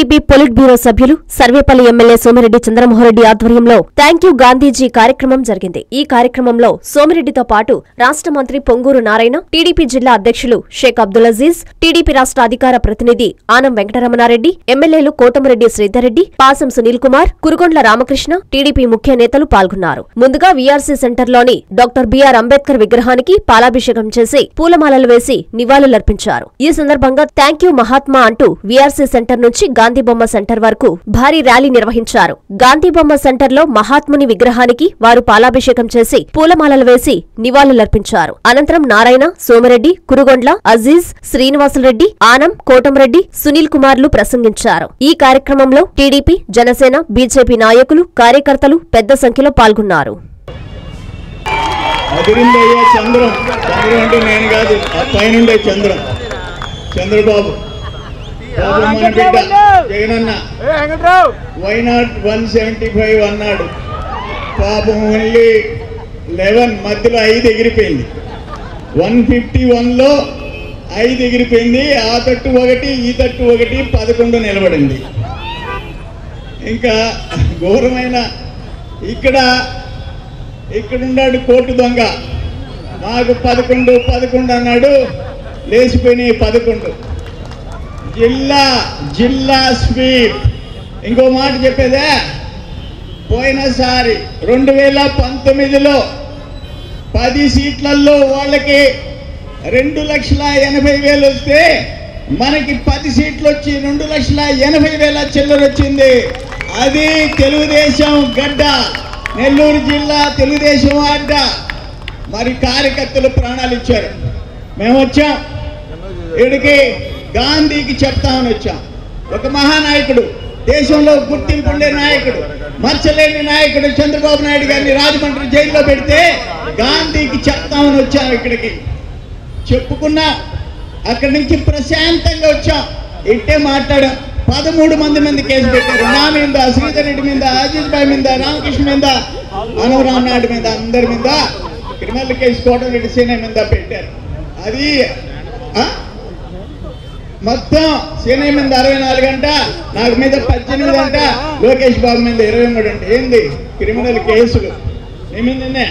TDP polit bureau సభ్యులు Sarvepalli MLA Somireddy Chandramohan Reddy ఆధ్వర్యంలో thank you Gandhiji కార్యక్రమం జరిగింది ఈ కార్యక్రమంలో సోమిరెడ్డితో పాటు రాష్ట్ర మంత్రి పొంగూరు నారాయణ టీడీపీ జిల్లా అధ్యక్షులు షేక్ అబ్దుల్ అజీజ్ టీడీపీ రాష్ట్ర అధికార ప్రతినిధి ఆనం వెంకటరమణారెడ్డి ఎమ్మెల్యేలు కోటమిరెడ్డి శ్రీధర్రెడ్డి పాసం సునీల్ కుమార్ కురుగొండ్ల రామకృష్ణ టీడీపీ ముఖ్య నేతలు పాల్గొన్నారు ముందుగా వీఆర్సీ సెంటర్లోని డాక్టర్ బిఆర్ అంబేద్కర్ విగ్రహానికి పాలాభిషేకం చేసి పూలమాలలు వేసి నివాళులర్పించారు ఈ సందర్భంగా థ్యాంక్ యూ మహాత్మా అంటూ వీఆర్సీ సెంటర్ నుంచి గాంధీ బొమ్మ సెంటర్ వరకు భారీ ర్యాలీ నిర్వహించారు గాంధీ బొమ్మ సెంటర్లో మహాత్ముని విగ్రహానికి వారు పాలాభిషేకం చేసి పూలమాలలు వేసి నివాళులర్పించారు అనంతరం నారాయణ సోమిరెడ్డి కురుగొండ్ల అజీజ్ శ్రీనివాసులరెడ్డి ఆనం కోటంరెడ్డి సునీల్ కుమార్లు ప్రసంగించారు ఈ కార్యక్రమంలో టీడీపీ జనసేన బీజేపీ నాయకులు కార్యకర్తలు పెద్ద సంఖ్యలో పాల్గొన్నారు అదిరిందయ్యా చంద్రం చంద్రం అంటే నేను కాదు ఆ పైనుండే చంద్రం చంద్రబాబు బాబు మన బిడ్డ జగనన్న why not one seventy five అన్నాడు పాపం ఓన్లీ లెవెన్ మధ్యలో ఐదు ఎగిరిపోయింది వన్ ఫిఫ్టీ వన్లో ఐదు ఎగిరిపోయింది ఆ తట్టు ఒకటి ఈ తట్టు ఒకటి పదకొండు నిలబడింది ఇంకా ఘోరమైన ఇక్కడ ఇక్కడున్నాడు కోటు దొంగ మాకు పదకొండు పదకొండు అన్నాడు లేచిపోయినాయి పదకొండు జిల్లా జిల్లా స్వీప్ ఇంకో మాట చెప్పేదే పోయినసారి రెండు వేల పంతొమ్మిదిలో పది సీట్లలో వాళ్ళకి రెండు లక్షల ఎనభై వేలు వస్తే మనకి పది సీట్లు వచ్చి రెండు లక్షల ఎనభై వేల చిల్లర వచ్చింది అది తెలుగుదేశం గడ్డ నెల్లూరు జిల్లా తెలుగుదేశం అడ్డ మరి కార్యకర్తలు ప్రాణాలు ఇచ్చారు మేము వచ్చాం ఇక్కడికి గాంధీకి చెప్తామని వచ్చాం ఒక మహానాయకుడు దేశంలో గుర్తింపు ఉండే నాయకుడు మర్చలేని నాయకుడు చంద్రబాబు నాయుడు గారిని రాజమండ్రి జైల్లో పెడితే గాంధీకి చెప్తామని వచ్చాం ఇక్కడికి చెప్పుకున్నా అక్కడి నుంచి ప్రశాంతంగా వచ్చాం ఇట్టే మాట్లాడాం పదమూడు మంది మంది కేసు పెట్టారు నా మీద శ్రీధర్ రెడ్డి మీద అజిత్ భాయ్ మీద రామకృష్ణ మీద అనవరామ్ నాయుడు మీద అందరి మీద క్రిమినల్ కేసు కోటరెడ్డి సేన మీద పెట్టారు అది ఆ? మొత్తం సేన మీద అరవై నాలుగు అంట నాకు మీద పద్దెనిమిది అంట లోకేష్ బాబు మీద ఇరవై మూడు అంట ఏంది క్రిమినల్ కేసులు నీ మీదనే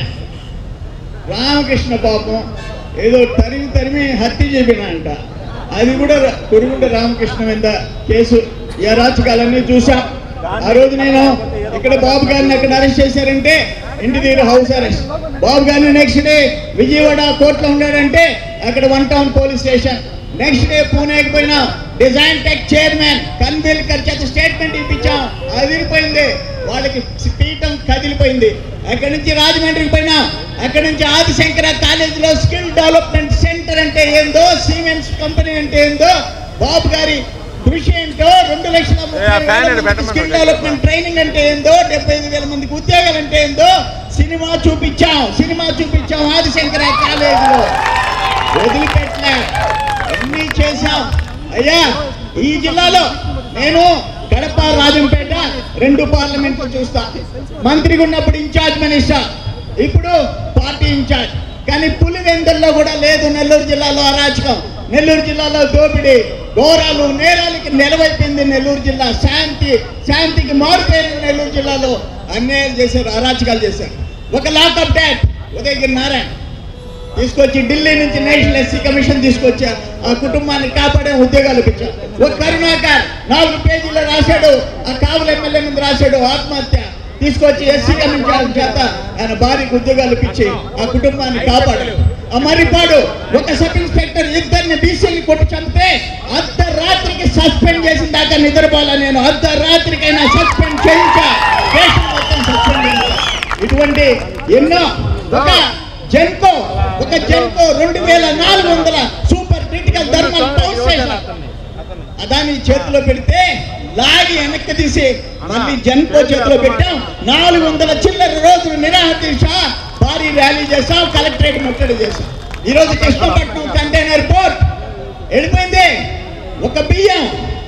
రామకృష్ణ పాపం ఏదో తరిమి తరిమి హత్య చేపినంట అది కూడా కురుగుంట రామకృష్ణ మీద కేసు ఈ అరాచకాలన్నీ చూసాం ఆ రోజు నేను ఇక్కడ బాబు గారిని అక్కడ అరెస్ట్ చేశారంటే ఇంటి దగ్గర హౌస్ అరెస్ట్ బాబు గారిని నెక్స్ట్ డే విజయవాడ కోర్టులో ఉన్నాడంటే అక్కడ one town police station next day పూణేకి పోయినా డిజైన్ టెక్ చైర్మన్ కన్విల్కర్ చేత స్టేట్మెంట్ ఇప్పించాం అదిరిపోయింది వాళ్ళకి పీఠం కదిలిపోయింది అక్కడి నుంచి రాజమండ్రికి పోయినా అక్కడి నుంచి ఆదిశంకర కాలేజీలో స్కిల్ డెవలప్మెంట్ సెంటర్ అంటే ఏందో సిమెంట్స్ కంపెనీ అంటే ఏందో బాబు గారి కృషి ఏంటో రెండు లక్షల ముప్పై ఏ, ఆ ఫ్యాన్ వేల ఏడు మందికి పెట్టమను. స్కిల్ డెవలప్మెంట్ ట్రైనింగ్ అంటే ఏందో డెబ్బై ఐదు వేల మందికి ఉద్యోగాలు అంటే ఏందో సినిమా చూపించాం సినిమా చూపించాం ఆదిశంకర కాలేజీలో వదిలిపెట్టలే అన్నీ చేశాం అయ్యా ఈ జిల్లాలో నేను కడప రాజంపేట రెండు పార్లమెంట్లు చూస్తా మంత్రిగా ఉన్నప్పుడు ఇన్ఛార్జ్ మినిస్టర్ ఇప్పుడు పార్టీ ఇన్ఛార్జ్ కానీ పులివెందుల్లో కూడా లేదు నెల్లూరు జిల్లాలో అరాచకం నెల్లూరు జిల్లాలో దోపిడీ ఘోరాలు నేరాలకి నిలవైపోయింది నెల్లూరు జిల్లా శాంతి శాంతికి మారుపేరు నెల్లూరు జిల్లాలో అన్యాయాలు చేశారు అరాచకాలు చేశారు ఒక లాకప్ డాట్ ఉదయగిరి నారాయణ తీసుకొచ్చి ఢిల్లీ నుంచి నేషనల్ ఎస్సీ కమిషన్ తీసుకొచ్చారు ఆ కుటుంబాన్ని కాపాడే ఉద్యోగాలు ఇప్పించారు ఒక కరుణాకర్ నాలుగు పేజీలో రాశాడు ఆ కావుల ఎమ్మెల్యే ముందు రాశాడు ఆత్మహత్య తీసుకొచ్చి ఎస్సీ కమిషన్ చేత ఆయన భార్యకు ఉద్యోగాలు ఇప్పించి ఆ కుటుంబాన్ని కాపాడాడు ఆ మర్రిపాడు ఒక సబ్ ఇన్స్పెక్టర్ ఇద్దరిని బీసీని కొట్టి చంపితే అర్ధరాత్రికి సస్పెండ్ చేసిన దాకా నిద్రపోలే నేను అర్ధరాత్రికైనా సస్పెండ్ చేయించా దేశం మొత్తం సస్పెండ్ చేయించా ఇటువంటి ఎన్నో ఒక జెన్కో ఒక జెన్కో రెండు వేల నాలుగు వందల super critical thermal power station దాన్ని చేతిలో పెడితే లాగి వెనక్కి తీసి మళ్ళీ జెన్కో చేతిలో పెట్టాం నాలుగు వందల చిల్లర రోజులు నిరాహార దీక్ష భారీ ర్యాలీ చేసాం కలెక్టరేట్ ముట్టడి చేసాం ఈరోజు కృష్ణపట్నం కంటైనర్ పోర్ట్ వెళ్ళిపోయింది ఒక బియ్యం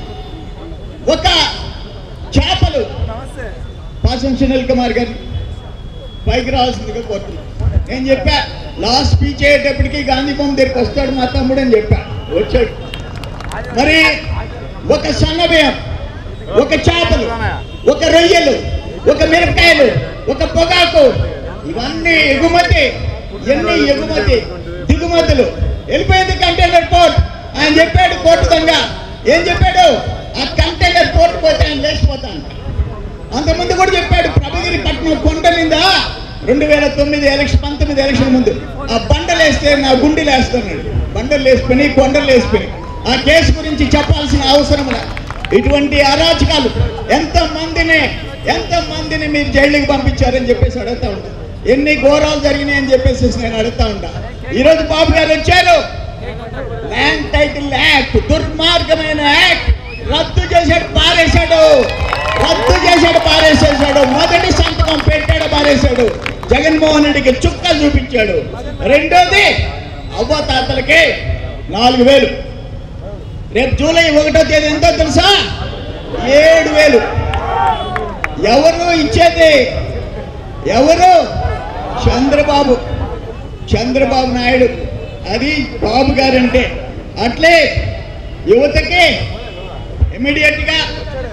ఒక చేపలు పాసం సునీల్ కుమార్ గారు పైకి రావాల్సిందిగా కోరుతున్నాను నేను చెప్పా లాస్ట్ స్పీచ్ అయ్యేటప్పటికి గాంధీ బొమ్మ దగ్గరికి వస్తాడు మా తమ్ముడు అని చెప్పా వచ్చాడు మరి ఒక సన్న బియ్యం ఒక చేపలు ఒక రొయ్యలు ఒక మిరపకాయలు ఒక పొగాకు ఇవన్నీ ఎగుమతి ఎన్ని ఎగుమతి దిగుమతులు వెళ్ళిపోయింది కంటైనర్ పోర్ట్ ఆయన చెప్పాడు కోర్టు దొంగ ఏం చెప్పాడు ఆ కంటైనర్ పోర్ట్ పోతే ఆయన లేచిపోతాను అంతకుముందు కూడా చెప్పాడు ప్రభగిరి పట్నం కొండ మీద రెండు వేల తొమ్మిది ఎలక్షన్ పంతొమ్మిది ఎలక్షన్ ముందు ఆ బండలు వేస్తే నా గుండెలు వేస్తున్నాడు బండలు వేసుకుని కొండలు వేసుకుని ఆ కేసు గురించి చెప్పాల్సిన అవసరం లే. ఇటువంటి అరాచకాలు ఎంత మందిని ఎంత మందిని మీరు జైలుకి పంపించారని చెప్పేసి అడుగుతా ఉంటా ఎన్ని ఘోరాలు జరిగినాయని చెప్పేసి నేను అడుగుతా ఉంటా ఈరోజు బాబు గారు వచ్చారు ల్యాండ్ టైటిల్ యాక్ట్ దుర్మార్గమైన యాక్ట్ రద్దు చేశాడు పారేశాడు రద్దు చేశాడు పారేసేసాడు మొదటి సంతకం పెట్టాడు పారేశాడు జగన్మోహన్ రెడ్డికి చుక్క చూపించాడు రెండోది అవ్వ తాతలకి నాలుగు వేలు రేపు జూలై ఒకటో తేదీ ఎంతో తెలుసా ఏడు వేలు ఎవరు ఇచ్చేది ఎవరు చంద్రబాబు చంద్రబాబు నాయుడు అది బాబు గారంటే అట్లే యువతకి ఇమీడియట్ గా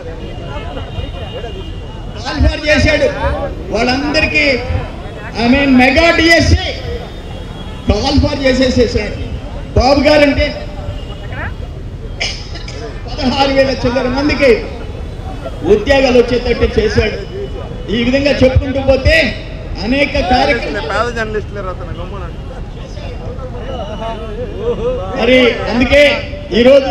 కాల్ఫర్ చేశాడు వాళ్ళందరికీ I mean mega DSC call for చేసేసేసాడు బాబు గారంటే పదహారు వేల చిల్లర మందికి ఉద్యోగాలు వచ్చేటట్టు చేశాడు ఈ విధంగా చెప్పుకుంటూ పోతే అనేక కార్యక్రమాలు పేద జర్నలిస్టులు అతను గమ్మున మరి అందుకే ఈరోజు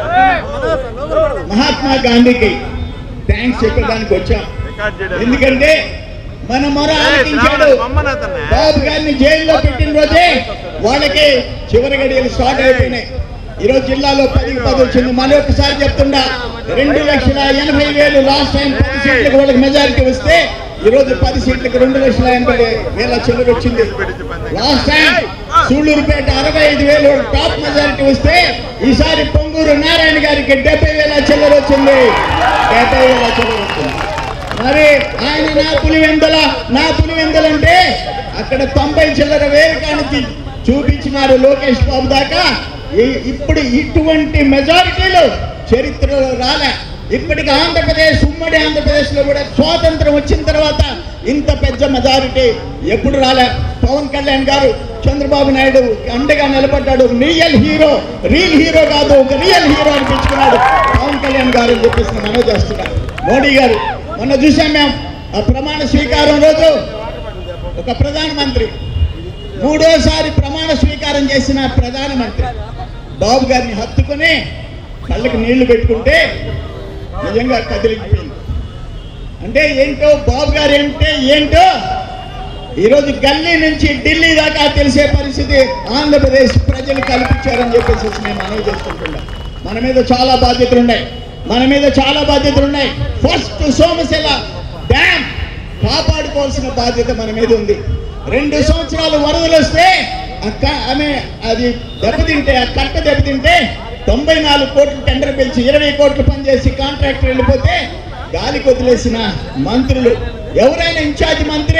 మహాత్మా గాంధీకి థ్యాంక్స్ చెప్పడానికి వచ్చాం రికార్డ్ చేయడం ఎందుకంటే మన మొర ఆలకించాడు మమ్మల్ని అతన్ని బాబు గారిని జైల్లో పెట్టిన రోజే వాళ్ళకి చివరి గడియలు స్టార్ట్ అయిపోయినాయి ఈరోజు జిల్లాలో పదికి పది వచ్చింది మళ్ళీ ఒకసారి చెప్తుండా రెండు లక్షల ఎనభై వేలు లాస్ట్ టైం పది సీట్లకు వాళ్ళకి మెజారిటీ వస్తే ఈరోజు పది సీట్లకు రెండు లక్షల ఎనభై వేల చిల్లర వచ్చింది లాస్ట్ టైం సూళ్ళూరుపేట అరవై ఐదు వేలు టాప్ మెజారిటీ వస్తే ఈసారి పొంగూరు నారాయణ గారికి డెబ్బై వేల చిల్లర వచ్చింది డెబ్బై వేల చిల్లర వచ్చింది మరి ఆయన నా పులివెందల నా పులివెందల అంటే అక్కడ తొంభై చిల్లర వేలు కానికి చూపించినారు లోకేష్ బాబు దాకా ఈ- ఇప్పుడు ఇటువంటి మెజారిటీలు చరిత్రలో రాలే ఇప్పటికి ఆంధ్రప్రదేశ్ ఉమ్మడి ఆంధ్రప్రదేశ్ లో కూడా స్వాతంత్రం వచ్చిన తర్వాత ఇంత పెద్ద మెజారిటీ ఎప్పుడు రాలే పవన్ కళ్యాణ్ గారు చంద్రబాబు నాయుడు అండగా నిలబడ్డాడు రియల్ హీరో రియల్ హీరో కాదు ఒక రియల్ హీరో అనిపించుకున్నాడు పవన్ కళ్యాణ్ గారు అని చెప్పేసి నేను మనవి చేస్తున్నాను మోడీ గారు మొన్న చూసాం మేము ఆ ప్రమాణ స్వీకారం రోజు ఒక ప్రధానమంత్రి మూడోసారి ప్రమాణ స్వీకారం చేసిన ప్రధానమంత్రి బాబు గారిని హత్తుకుని కళ్ళకి నీళ్లు పెట్టుకుంటే నిజంగా కదిలిపోయింది అంటే ఏంటో బాబు గారు ఏంటే ఏంటో ఈరోజు గల్లీ నుంచి ఢిల్లీ దాకా తెలిసే పరిస్థితి ఆంధ్రప్రదేశ్ ప్రజలు కల్పించారని చెప్పేసి నేను మనవి చేసుకుంటున్నా మన మీద చాలా బాధ్యతలు ఉన్నాయి మన మీద చాలా బాధ్యతలు ఉన్నాయి ఫస్ట్ సోమశిల డ్యామ్ కాపాడుకోవాల్సిన బాధ్యత మన మీద ఉంది రెండు సంవత్సరాలు వరదలు వస్తే ఆ క- ఆమె అది దెబ్బతింటే ఆ కట్ట దెబ్బతింటే తొంభై నాలుగు కోట్లు టెండర్ పిలిచి ఇరవై కోట్లు పనిచేసి కాంట్రాక్టర్ వెళ్ళిపోతే గాలికి వదిలేసిన మంత్రులు ఎవరైనా ఇన్ఛార్జ్ మంత్రి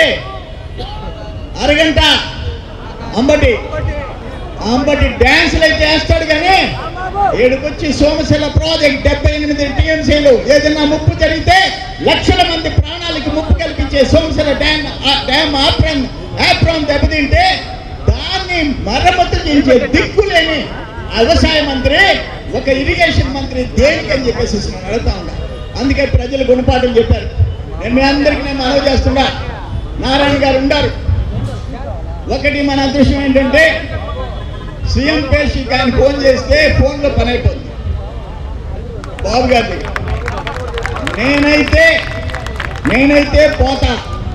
అరగంట అంబటి అంబటి డ్యాన్సులు అయితే వేస్తాడు కానీ ఏడుకొచ్చి సోమశిల ప్రాజెక్ట్ డెబ్బై ఎనిమిది టీఎంసీలు ఏదైనా ముప్పు జరిగితే లక్షల మంది ప్రాణాలకి ముప్పు కల్పించే సోమశిల డ్యామ్ ఆ డ్యామ్ ఆప్రాన్ ఆప్రాన్ దెబ్బతింటే దాన్ని మరమ్మతు చేసే దిక్కు లేని వ్యవసాయ మంత్రి ఒక ఇరిగేషన్ మంత్రి దేనికి అని చెప్పేసి నేను అడుగుతా ఉన్నా అందుకే ప్రజలు గుణపాఠం చెప్పారు నేను మీ అందరికీ నేను మనవి చేస్తున్నా నారాయణ గారు ఉండారు ఒకటి మన అదృష్టం ఏంటంటే సీఎం పేషికి ఆయన ఫోన్ చేస్తే ఫోన్లో పని అయిపోతుంది బాబు గారి నేనైతే నేనైతే పోతా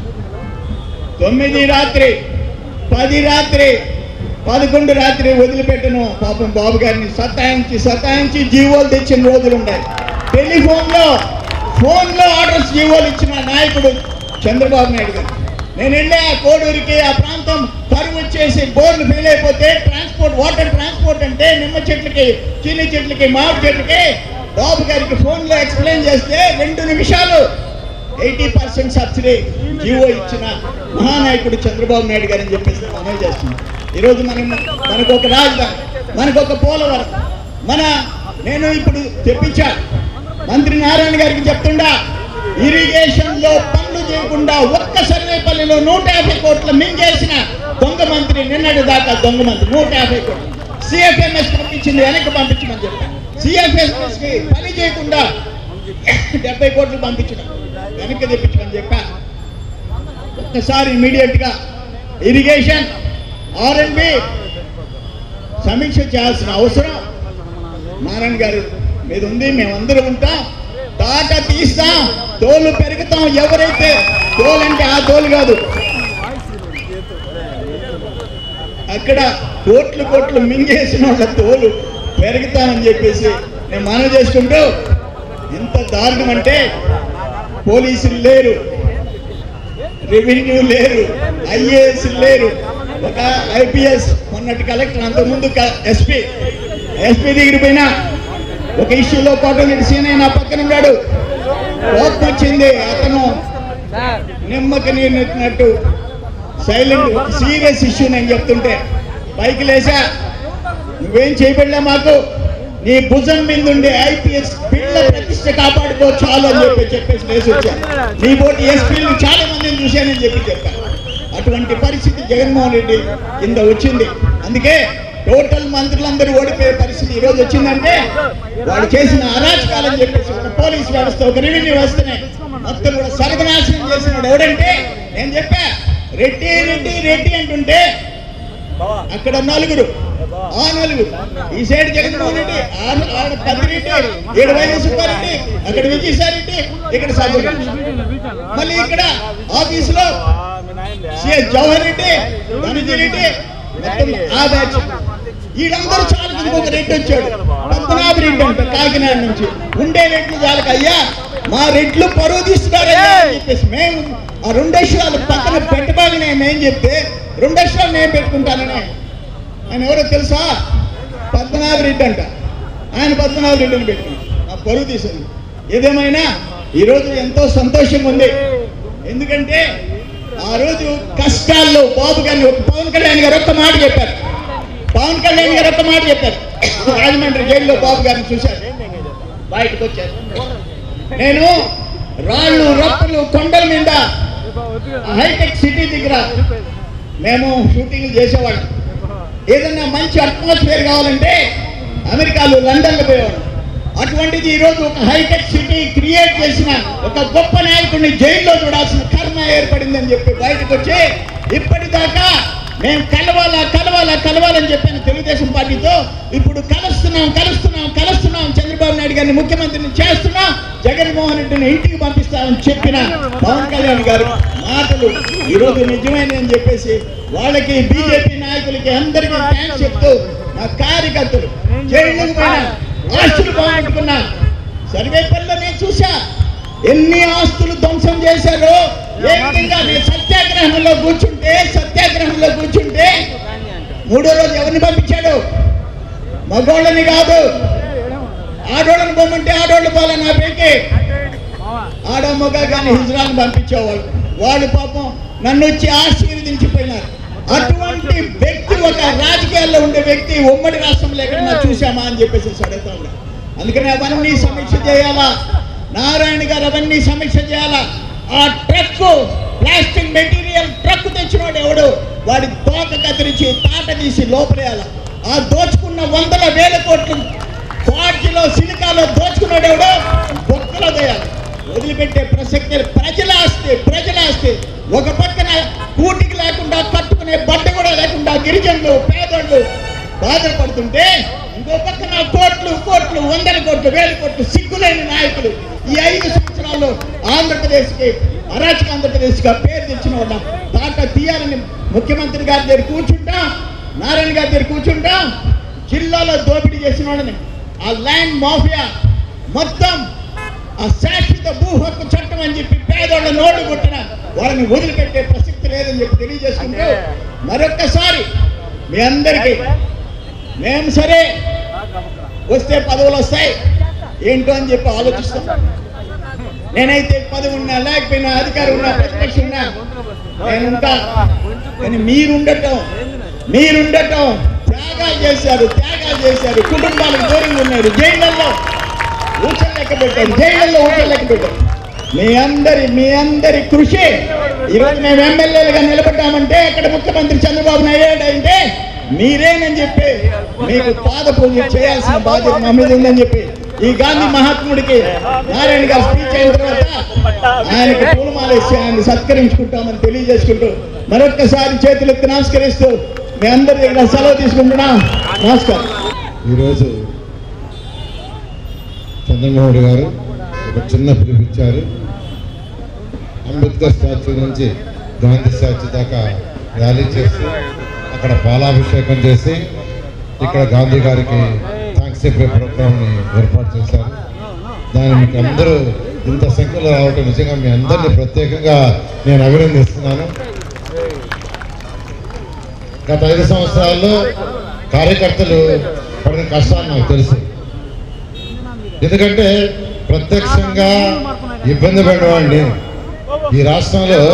తొమ్మిది రాత్రి పది రాత్రి పదకొండు రాత్రి వదిలిపెట్టను పాపం బాబు గారిని సతాయించి సతాయించి జీవోలు తెచ్చిన రోజులు ఉన్నాయి టెలిఫోన్లో ఫోన్లో ఆర్డర్స్ జీవోలు ఇచ్చిన నాయకుడు చంద్రబాబు నాయుడు గారు నేను వెళ్ళి ఆ కోడూరికి ఆ ప్రాంతం కరువు వచ్చేసి బోర్లు ఫెయిల్ అయిపోతే ట్రాన్స్పోర్ట్ వాటర్ ట్రాన్స్పోర్ట్ అంటే నిమ్మ చెట్లకి చీని చెట్లకి మామిడి చెట్లకి బాబు గారికి ఫోన్లో ఎక్స్ప్లెయిన్ చేస్తే రెండు నిమిషాలు ఎయిటీ పర్సెంట్ సబ్సిడీ జీవో ఇచ్చిన మహానాయకుడు చంద్రబాబు నాయుడు గారు అని చెప్పేసి నేను మనవి చేస్తున్నాను ఈరోజు మనం మనకు ఒక రాజధాని మనకు ఒక పోలవరం మన నేను ఇప్పుడు తెప్పించా మంత్రి నారాయణ గారికి చెప్తుండా ఇరిగేషన్ లో పనులు చేయకుండా ఒక్క సర్వేపల్లిలో నూట యాభై కోట్లు మింగేసిన దొంగ మంత్రి నిన్నటి దాకా దొంగ మంత్రి నూట యాభై కోట్లు సిఎఫ్ఎంఎస్ పంపించింది వెనక్కి పంపించమని చెప్పాను సిఎఫ్ఎంఎస్ కి పని చేయకుండా డెబ్బై కోట్లు పంపించడం వెనక్కి తెప్పించమని చెప్పా ఒక్కసారి ఇమీడియట్ గా ఇరిగేషన్ ఆర్ అండ్ బి సమీక్ష చేయాల్సిన అవసరం నారాయణ గారు మీద ఉంది మేమందరం ఉంటాం తాట తీస్తాం తోలు పెరుగుతాం ఎవరైతే తోలు అంటే ఆ తోలు కాదు అక్కడ కోట్లు కోట్లు మింగేసిన వాళ్ళ తోలు పెరుగుతామని చెప్పేసి నేను మనవి చేసుకుంటూ ఎంత దారుణం అంటే పోలీసులు లేరు రెవెన్యూ లేరు ఐఏఎస్ లేరు ఒక ఐపీఎస్ మొన్నటి కలెక్టర్ అంతకుముందు ఎస్పీ ఎస్పీ దగ్గర పోయినా ఒక ఇష్యూలో కోటమిటి సీనయ్య నా పక్కన ఉన్నాడు కోపం వచ్చింది అతను నిమ్మకి నీరు నెట్టినట్టు సైలెంట్ ఒక సీరియస్ ఇష్యూ నేను చెప్తుంటే పైకి లేచా నువ్వేం చేయబడలే మాకు నీ భుజం మీద ఉండే ఐపీఎస్ పిల్ల ప్రతిష్ట కాపాడుకో చాలు అని చెప్పి చెప్పేసి లేచి వచ్చా నీ పోటీ ఎస్పీలు చాలా మందిని చూశానని చెప్పి చెప్పా అటువంటి పరిస్థితి జగన్మోహన్ రెడ్డి కింద వచ్చింది అందుకే టోటల్ మంత్రులందరూ ఓడిపోయే పరిస్థితి ఈ రోజు వచ్చిందంటే వాడు చేసిన అరాచకాలని చెప్పేసి ఒక పోలీస్ వ్యవస్థ ఒక రెవెన్యూ వ్యవస్థనే మొత్తం కూడా సర్వనాశనం చేసినాడు ఎవడంటే నేను చెప్పా రెడ్డి రెడ్డి రెడ్డి అంటుంటే అక్కడ నలుగురు ఆ నలుగురు ఈ సైడ్ జగన్మోహన్ రెడ్డి ఆ- ఆడ పద్మిరెడ్డి ఈడ వైఎస్ సుబ్బారెడ్డి అక్కడ విజయసాయి రెడ్డి ఇక్కడ సాగర్ రెడ్డి మళ్ళీ ఇక్కడ ఆఫీసులో సిఎస్ జవహర్ రెడ్డి ధనంజయ రెడ్డి మొత్తం ఆ బ్యాచ్ వీళ్ళందరూ చాలా ఇంకొక రెడ్డి వచ్చాడు పద్మనాభ రెడ్డి అంట కాకినాడ నుంచి ఉండే రెడ్లు చాలక అయ్యా మా రెడ్లు పరువు తీస్తున్నారయ్యా అని చెప్పేసి మేము ఆ రెండు అక్షరాలు పక్కన పెట్టబాగానే మేము చెప్తే రెండు అక్షరాలు నేను పెట్టుకుంటానని ఆయన ఎవరో తెలుసా పద్మనాభ రెడ్డి అంట ఆయన పద్మనాభ రెడ్డిని పెట్టుకున్నాడు ఆ పరువు తీసింది ఏదేమైనా ఈరోజు ఎంతో సంతోషంగా ఉంది ఎందుకంటే ఆ రోజు కష్టాల్లో బాబు గారిని ఒక పవన్ కళ్యాణ్ గారు ఒక్క మాట చెప్పారు పవన్ కళ్యాణ్ గారు ఒక్క మాట చెప్పారు రాజమండ్రి జైల్లో బాబు గారిని చూశారు బయటకు వచ్చారు నేను రాళ్ళు రప్పలు కొండల మీద హైటెక్ సిటీ దగ్గర మేము షూటింగ్లు చేసేవాళ్ళం ఏదన్నా మంచి అట్మాస్ఫియర్ కావాలంటే అమెరికాలో లండన్లో పోయేవాడు అటువంటిది ఈరోజు ఒక హైటెక్ సిటీ క్రియేట్ చేసిన ఒక గొప్ప నాయకుడిని జైల్లో చూడాల్సిన కర్మ ఏర్పడిందని చెప్పి బయటకు వచ్చి ఇప్పటిదాకా మేము కలవాలా కలవాలా కలవాలని చెప్పిన తెలుగుదేశం పార్టీతో ఇప్పుడు కలుస్తున్నాం కలుస్తున్నాం కలుస్తున్నాం చంద్రబాబు నాయుడు గారిని ముఖ్యమంత్రిని చేస్తున్నాం జగన్మోహన్ రెడ్డిని ఇంటికి పంపిస్తామని చెప్పిన పవన్ కళ్యాణ్ గారు మాటలు ఈరోజు నిజమైనని చెప్పేసి వాళ్ళకి బీజేపీ నాయకులకి అందరికీ థ్యాంక్స్ చెప్తూ నా కార్యకర్తలు జైళ్ళకు పోయినా ఆస్తులు బాగుంటున్నా సర్వేపల్లిలో నేను చూసా ఎన్ని ఆస్తులు ధ్వంసం చేశారో ఏ విధంగా నేను సత్యాగ్రహంలో కూర్చుంటే సత్యాగ్రహంలో కూర్చుంటే మూడో రోజు ఎవరిని పంపించాడు మగోళ్ళని కాదు ఆడోళ్ళని పొమ్మంటే ఆడోళ్ళు పోలే నా పైకి ఆడ మగ కానీ హిజ్రాన్ని పంపించేవాళ్ళు వాళ్ళు పాపం నన్ను వచ్చి ఆశీర్వదించిపోయినారు అటువంటి వ్యక్తి ఒక రాజకీయాల్లో ఉండే వ్యక్తి ఉమ్మడి రాష్ట్రంలో ఎక్కడన్నా చూసామా అని చెప్పేసి అడుగుతా ఉన్నా అందుకని అవన్నీ సమీక్ష చేయాలా నారాయణ గారు అవన్నీ సమీక్ష చేయాలా ఆ ట్రక్ ప్లాస్టిక్ మెటీరియల్ ట్రక్ తెచ్చినోడు ఎవడు వాడి తోక కత్తిరించి తాట తీసి లోపలేయాల ఆ దోచుకున్న వందల వేల కోట్లు క్వార్టీలో సిలికాలో దోచుకున్నాడు ఎవడో బొక్కలో వేయాలి వదిలిపెట్టే ప్రసక్తి లేదు. ప్రజల ఆస్తి ప్రజల ఆస్తి ఒక పక్కన కూటికి లేకుండా కట్టుకునే బట్ట కూడా లేకుండా గిరిజనులు పేదోళ్ళు బాధపడుతుంటే ఇంకో పక్కన కోట్లు కోట్లు వందల కోట్లు వేల కోట్లు సిగ్గులేని నాయకులు ఈ ఐదు సంవత్సరాల్లో ఆంధ్రప్రదేశ్కి అరాచక ఆంధ్రప్రదేశ్గా పేరు తెచ్చిన వాళ్ళ తాట తీయాలని ముఖ్యమంత్రి గారి దగ్గర కూర్చుంటాం నారాయణ గారి దగ్గర కూర్చుంటాం జిల్లాలో దోపిడీ చేసిన వాళ్ళని ఆ ల్యాండ్ మాఫియా మొత్తం ఆ శాశ్వత భూ హక్కు చట్టం అని చెప్పి పేదోళ్ళ నోటు కొట్టిన వాళ్ళని వదిలిపెట్టే ప్రసక్తి లేదని చెప్పి తెలియజేసుకుంటూ మరొక్కసారి మీ అందరికీ మేము సరే వస్తే పదవులు వస్తాయి ఏంటో అని చెప్పి ఆలోచిస్తాం నేనైతే పదవి ఉన్నా లేకపోయినా అధికారం ఉన్నా ప్రతిపక్షం ఉన్నా నేను ఉంటా కానీ మీరుండటం మీరుండటం త్యాగాలు చేశారు త్యాగాలు చేశారు కుటుంబాలకు దూరంగా ఉన్నారు జైళ్ళల్లో ఊచలు లెక్క పెట్టారు జైళ్ళల్లో ఊచలు లెక్క పెట్టారు మీ అందరి మీ అందరి కృషి ఈరోజు మేము ఎమ్మెల్యేలుగా నిలబడ్డామంటే అక్కడ ముఖ్యమంత్రి చంద్రబాబు నాయుడు అంటే మీరేనని చెప్పి మీకు పాద పూజ చేయాల్సిన బాధ్యత మా మీద ఉందని చెప్పి ఈ గాంధీ మహాత్ముడికి నారాయణ గారు స్పీచ్ అయిన తర్వాత ఆయనకి పూలమాల ఇచ్చి ఆయన సత్కరించుకుంటామని తెలియజేసుకుంటూ మరొక్కసారి చేతులెత్తి నమస్కరిస్తూ మీ అందరి దగ్గర సెలవు తీసుకుంటున్నాం నమస్కారం ఈరోజు చంద్రమోహన్ గారు ఒక చిన్న పిలిపించారు అంబేద్కర్ స్టాచ్యూ నుంచి గాంధీ స్టాచ్యూ దాకా ర్యాలీ చేసి అక్కడ పాలాభిషేకం చేసి ఇక్కడ గాంధీ గారికి థ్యాంక్స్ చెప్పే ప్రోగ్రామ్ని ఏర్పాటు చేశారు దాన్ని మీకు అందరూ ఇంత సంఖ్యలో రావటం నిజంగా మీ అందరినీ ప్రత్యేకంగా నేను అభినందిస్తున్నాను గత ఐదు సంవత్సరాల్లో కార్యకర్తలు పడిన కష్టాలు నాకు తెలుసు ఎందుకంటే ప్రత్యక్షంగా ఇబ్బంది పడినవాడిని ఈ రాష్ట్రంలో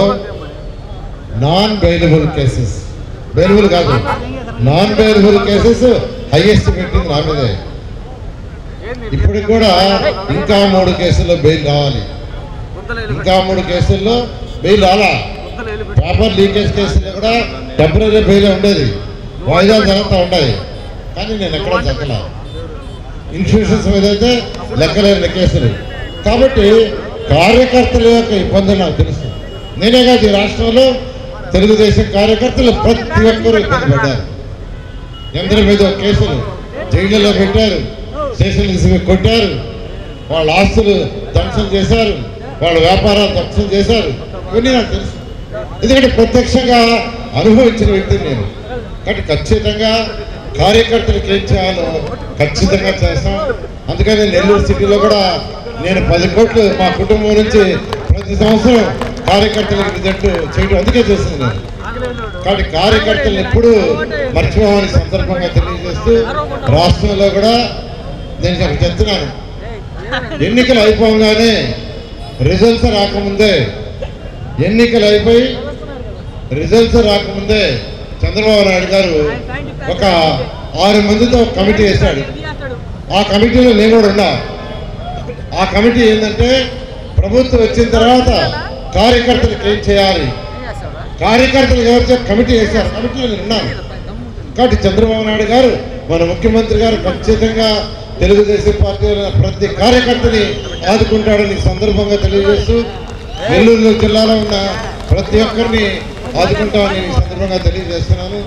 నాన్ బెయిలబుల్ కేసెస్ బెయిలబుల్ కాదు నాన్ బెయిలబుల్ కేసెస్ హైయెస్ట్ పెట్టింది నా మీదే ఇప్పటికి కూడా ఇంకా మూడు కేసుల్లో బెయిల్ రావాలి ఇంకా మూడు కేసుల్లో బెయిల్ రాలా పేపర్ లీకేజ్ కేసులో కూడా టెంపరీ బెయిల్ ఉండేది వాయిదాలు జరుగుతూ ఉంటాయి కానీ నేను ఎక్కడ జరగల ఇన్స్టిట్యూషన్స్ మీద అయితే లెక్కలేని కేసులు కాబట్టి కార్యకర్తల యొక్క ఇబ్బందులు నాకు తెలుసు నేనే కాదు ఈ రాష్ట్రంలో తెలుగుదేశం కార్యకర్తలు ప్రతి ఒక్కరూ ఇబ్బంది పడ్డారు ఎందరి మీద కేసులు జైళ్ళలో పెట్టారు స్టేషన్ తీసుకుని కొట్టారు వాళ్ళ ఆస్తులు ధ్వంసం చేశారు వాళ్ళ వ్యాపారాలు ధ్వంసం చేశారు ఇవన్నీ నాకు తెలుసు ఎందుకంటే ప్రత్యక్షంగా అనుభవించిన వ్యక్తిని నేను కాబట్టి ఖచ్చితంగా కార్యకర్తలకు ఏం చేయాలో ఖచ్చితంగా చేస్తాం అందుకని నెల్లూరు సిటీలో కూడా నేను పది కోట్లు మా కుటుంబం నుంచి ప్రతి సంవత్సరం కార్యకర్తలకు రిజల్ట్ చేయడం అందుకే చేసింది నేను కాబట్టి కార్యకర్తలు ఎప్పుడు మర్చిపోవాలని సందర్భంగా తెలియజేస్తూ రాష్ట్రంలో కూడా నేను ఇక్కడ చెప్తున్నాను ఎన్నికలు అయిపోగానే రిజల్ట్స్ రాకముందే ఎన్నికలు అయిపోయి రిజల్ట్స్ రాకముందే చంద్రబాబు నాయుడు గారు ఒక ఆరు మందితో ఒక కమిటీ వేశాడు ఆ కమిటీలో నేను కూడా ఉన్నా ఆ కమిటీ ఏంటంటే ప్రభుత్వం వచ్చిన తర్వాత కార్యకర్తలకు ఏం చేయాలి కార్యకర్తలు ఎవరితో కమిటీ వేశారు కమిటీలో నేను ఉన్నాను కాబట్టి చంద్రబాబు నాయుడు గారు మన ముఖ్యమంత్రి గారు ఖచ్చితంగా తెలుగుదేశం పార్టీ ఉన్న ప్రతి కార్యకర్తని ఆదుకుంటాడని ఈ సందర్భంగా తెలియజేస్తూ నెల్లూరు జిల్లాలో ఉన్న ప్రతి ఒక్కరిని ఆదుకుంటామని ఈ సందర్భంగా తెలియజేస్తున్నాను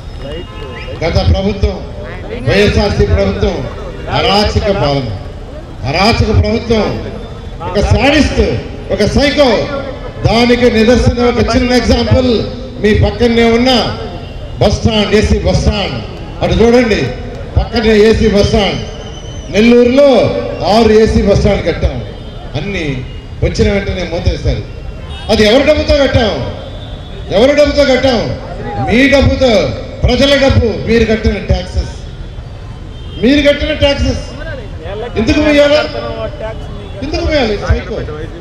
గత ప్రభుత్వం వైఎస్ఆర్సీ ప్రభుత్వం అరాచక పాలన అరాచక ప్రభుత్వం ఒక సాడిస్ట్ ఒక సైకో దానికి నిదర్శనం ఒక చిన్న ఎగ్జాంపుల్ మీ పక్కనే ఉన్న bus stand AC bus stand అటు చూడండి పక్కనే ఏసీ బస్ స్టాండ్ నెల్లూరులో ఆరు ఏసీ బస్ స్టాండ్ కట్టాం అన్ని వచ్చిన వెంటనే మూతేశారు అది ఎవరి డబ్బుతో కట్టాం ఎవరి డబ్బుతో కట్టాం మీ డబ్బుతో ప్రజల డబ్బు మీరు కట్టిన ట్యాక్సెస్ మీరు కట్టిన ట్యాక్సెస్ ఎందుకు వేయాలి ఎందుకు వేయాలి సైకో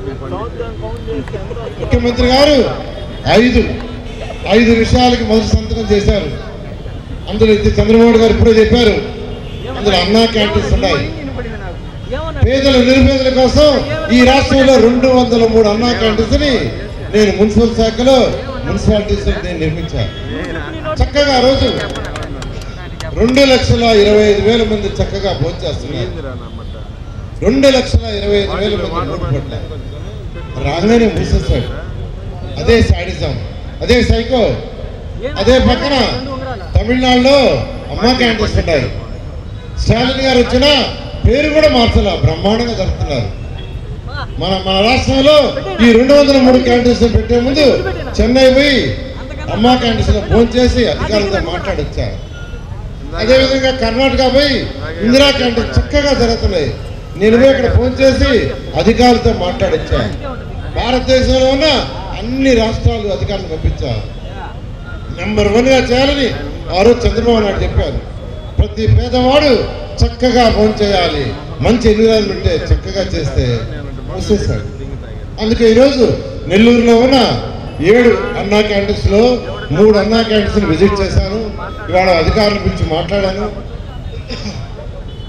ముఖ్యమంత్రి గారు ఐదు ఐదు విషయాలకి మొదటి సంతకం చేశారు అందులో ఇది చంద్రబాబు గారు ఇప్పుడే చెప్పారు అందులో అన్నా క్యాంటీన్స్ ఉన్నాయి పేదల నిరుపేదల కోసం ఈ రాష్ట్రంలో రెండు వందల మూడు అన్నా క్యాంటీన్స్ ని నేను మున్సిపల్ శాఖలో మున్సిపాలిటీస్ నేను నిర్మించాను చక్కగా ఆ రోజు రెండు లక్షల ఇరవై ఐదు వేల మంది చక్కగా భోజనం చేస్తున్నారు రెండు లక్షల ఇరవై ఐదు వేల మంది ఓటు పడ్డారు రాగానే మూసేస్తాడు అదే సాడిజం అదే సైకో అదే పక్కన తమిళనాడులో అమ్మా క్యాంటీన్స్ ఉన్నాయి స్టాలిన్ గారు వచ్చిన పేరు కూడా మార్చాల బ్రహ్మాండంగా జరుపుతున్నారు మన మన రాష్ట్రంలో ఈ రెండు వందల మూడు క్యాంటీన్స్ పెట్టే ముందు చెన్నై పోయి అమ్మా క్యాంటీన్స్ లో ఫోన్ చేసి అధికారులతో మాట్లాడొచ్చారు అదేవిధంగా కర్ణాటక పోయి ఇందిరా క్యాంటీన్ చక్కగా జరుగుతున్నాయి నేను పోయి అక్కడ ఫోన్ చేసి అధికారులతో మాట్లాడొచ్చా భారతదేశంలో ఉన్న అన్ని రాష్ట్రాలు అధికారులు పంపించా నెంబర్ వన్ గా చేయాలని ఆ రోజు చంద్రబాబు నాయుడు చెప్పారు ప్రతి పేదవాడు చక్కగా ఫోన్ చేయాలి మంచి ఎన్విరాన్మెంట్ ఉంటే చక్కగా చేస్తే మూసేస్తాడు అందుకే ఈరోజు నెల్లూరులో ఉన్న ఏడు అన్నా క్యాంటీన్స్ లో మూడు అన్నా క్యాంటీన్స్ విజిట్ చేశాను ఇవాళ అధికారుల గురించి మాట్లాడాను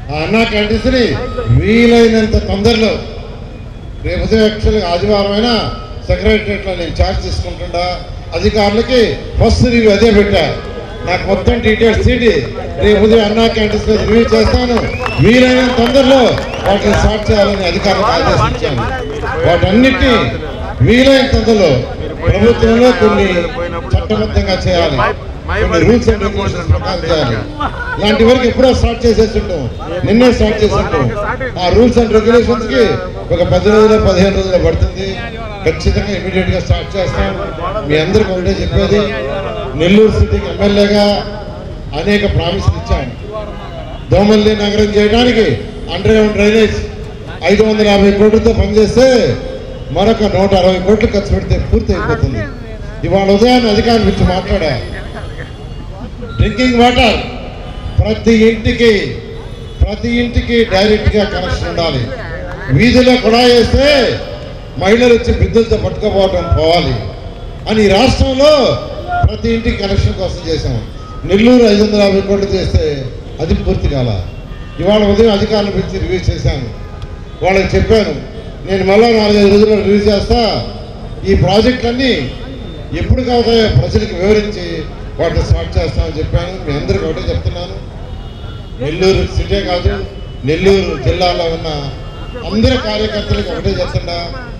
ఆ అన్నా క్యాంటీన్స్ని వీలైనంత తొందరలో రేపు ఉదయం యాక్చువల్గా ఆదివారం అయినా సెక్రటరియట్లో నేను ఛార్జ్ తీసుకుంటుండా అధికారులకి ఫస్ట్ రివ్యూ అదే పెట్టా నాకు మొత్తం డీటెయిల్స్ తీటి రేపు ఉదయం అన్నా క్యాంటీన్స్ మీద రివ్యూ చేస్తాను వీలైనంత తొందరలో వాటిని స్టార్ట్ చేయాలని అధికారులకు ఆదేశించాను వాటన్నిటినీ వీలైన తొందరలో ప్రభుత్వంలో కొన్ని చట్టబద్ధంగా చేయాలి కొన్ని రూల్స్ అండ్ రెగ్యులేషన్స్ ప్రకారం చేయాలి ఇలాంటి వరకు ఎప్పుడో స్టార్ట్ చేసేస్తుంటాం నిన్నే స్టార్ట్ చేస్తుంటాం ఆ రూల్స్ అండ్ రెగ్యులేషన్స్ కి ఒక పది రోజులు పదిహేను రోజులు పడుతుంది ఖచ్చితంగా ఇమీడియట్ గా స్టార్ట్ చేస్తాం మీ అందరికి ఒకటే చెప్పేది నెల్లూరు సిటీకి ఎమ్మెల్యేగా అనేక ప్రామిసులు ఇచ్చాను దోమల్లి నగరం చేయడానికి అండర్ గ్రౌండ్ డ్రైనేజ్ ఐదు వందల యాభై కోట్లతో పనిచేస్తే మరొక నూట అరవై కోట్లు ఖర్చు పెడితే పూర్తి అయిపోతుంది ఇవాళ ఉదయాన్నే అధికారుల గురించి మాట్లాడా డ్రింకింగ్ వాటర్ ప్రతి ఇంటికి ప్రతి ఇంటికి డైరెక్ట్ గా కనెక్షన్ ఉండాలి వీధిలో కుళాయి వేస్తే మహిళలు వచ్చి బిద్దులతో పట్టుకోపోవడం పోవాలి అని ఈ రాష్ట్రంలో ప్రతి ఇంటికి కనెక్షన్ కోసం చేశాం నెల్లూరు ఐదు వందల యాభై కోట్లు చేస్తే అది పూర్తి కాల ఇవాళ ఉదయం అధికారులు పిలిచి రివ్యూ చేశాను వాళ్ళకి చెప్పాను నేను మళ్ళా నాలుగైదు రోజుల్లో రివ్యూ చేస్తా ఈ ప్రాజెక్టులన్నీ ఎప్పుడు కావుతాయో ప్రజలకు వివరించి వాటిని స్టార్ట్ చేస్తామని చెప్పాను మీ అందరికీ ఒకటే చెప్తున్నాను నెల్లూరు సిటీ కాదు నెల్లూరు జిల్లాలో ఉన్న అందరి కార్యకర్తలకు ఒకటే చెప్తున్నా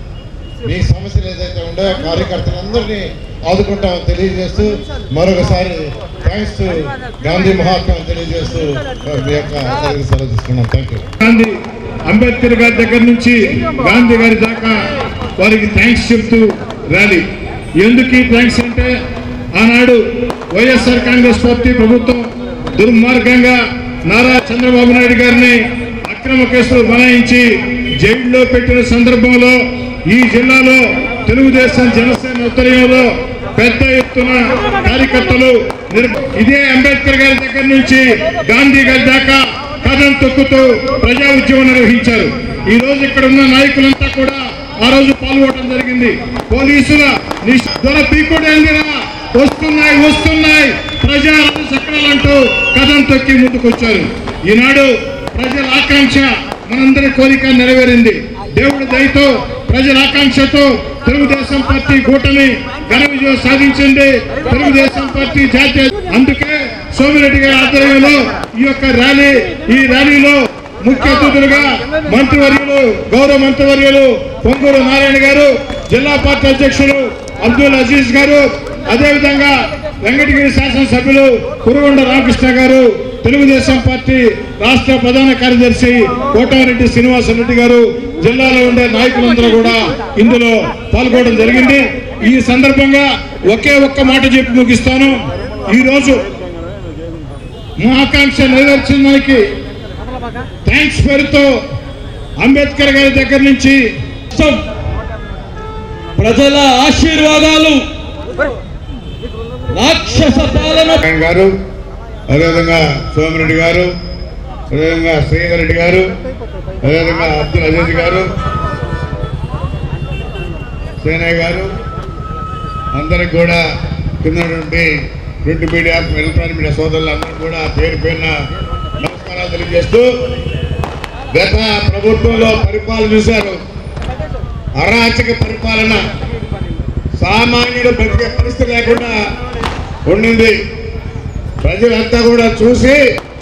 మీ సమస్యలు ఏదైతే ఉండే కార్యకర్తలందరినీ ఆదుకుంటామని తెలియజేస్తూ మరొకసారి థ్యాంక్స్ టు గాంధీ మహాత్మా తెలియజేస్తూ మీ యొక్క అందరికీ సెలవు తీసుకున్నాం థ్యాంక్ యూ గాంధీ అంబేద్కర్ గారి దగ్గర నుంచి గాంధీ గారి దాకా వారికి థ్యాంక్స్ చెప్తూ ర్యాలీ ఎందుకు ఈ థ్యాంక్స్ అంటే ఆనాడు వైఎస్ఆర్ కాంగ్రెస్ పార్టీ ప్రభుత్వం దుర్మార్గంగా నారా చంద్రబాబు నాయుడు గారిని అక్రమ కేసులు బనాయించి జైల్లో పెట్టిన సందర్భంలో ఈ జిల్లాలో తెలుగుదేశం జనసేన ఉత్తర్యంలో పెద్ద ఎత్తున కార్యకర్తలు నిర్- ఇదే అంబేద్కర్ గారి దగ్గర నుంచి గాంధీ గారి దాకా కథం తొక్కుతూ ప్రజా ఉద్యమం నిర్వహించారు ఈ రోజు ఇక్కడ ఉన్న నాయకులంతా కూడా ఆ రోజు పాల్గొనడం జరిగింది పోలీసుల నిష్- దొర పీకుడేందిరా వస్తున్నాయి వస్తున్నాయి ప్రజా సకరాలంటూ కథం తొక్కి ముందుకొచ్చారు ఈనాడు ప్రజల ఆకాంక్ష మనందరి కోరిక నెరవేరింది దేవుడి దయతో ప్రజల ఆకాంక్షతో తెలుగుదేశం పార్టీ కూటమి ఘన విజయం సాధించింది తెలుగుదేశం పార్టీ జాతీయ అందుకే సోమిరెడ్డి గారి ఆధ్వర్యంలో ఈ యొక్క ర్యాలీ ఈ ర్యాలీలో ముఖ్య అతిథులుగా మంత్రివర్యులు గౌరవ మంత్రివర్యులు పొంగూరు నారాయణ గారు జిల్లా పార్టీ అధ్యక్షులు అబ్దుల్ అజీజ్ గారు అదేవిధంగా వెంకటగిరి శాసనసభ్యులు కురుగొండ రామకృష్ణ గారు తెలుగుదేశం పార్టీ రాష్ట్ర ప్రధాన కార్యదర్శి కోటారెడ్డి శ్రీనివాసరెడ్డి గారు జిల్లాలో ఉండే నాయకులందరూ కూడా ఇందులో పాల్గొనడం జరిగింది ఈ సందర్భంగా ఒకే ఒక్క మాట చెప్పి ముగిస్తాను ఈ రోజు మా ఆకాంక్ష నెరవేర్చిన దానికి థ్యాంక్స్ పేరుతో అంబేద్కర్ గారి దగ్గర నుంచి ప్రజల ఆశీర్వాదాలు రాక్షస పాలన నారాయణ గారు అదేవిధంగా సోమిరెడ్డి గారు అదేవిధంగా శ్రీధర్ రెడ్డి గారు అదేవిధంగా అబ్దుల్ అజీజ్ గారు సేనయ్య గారు అందరికి కూడా కింద నుండి ప్రింట్ మీడియా ఎలక్ట్రానిక్ మీడియా సోదరులందరూ కూడా పేరు పేరున నమస్కారాలు తెలియజేస్తూ గత ప్రభుత్వంలో పరిపాలన చూశారు అరాచక పరిపాలన సామాన్యుడు బ్రతికే పరిస్థితి లేకుండా ఉండింది ప్రజలంతా కూడా చూసి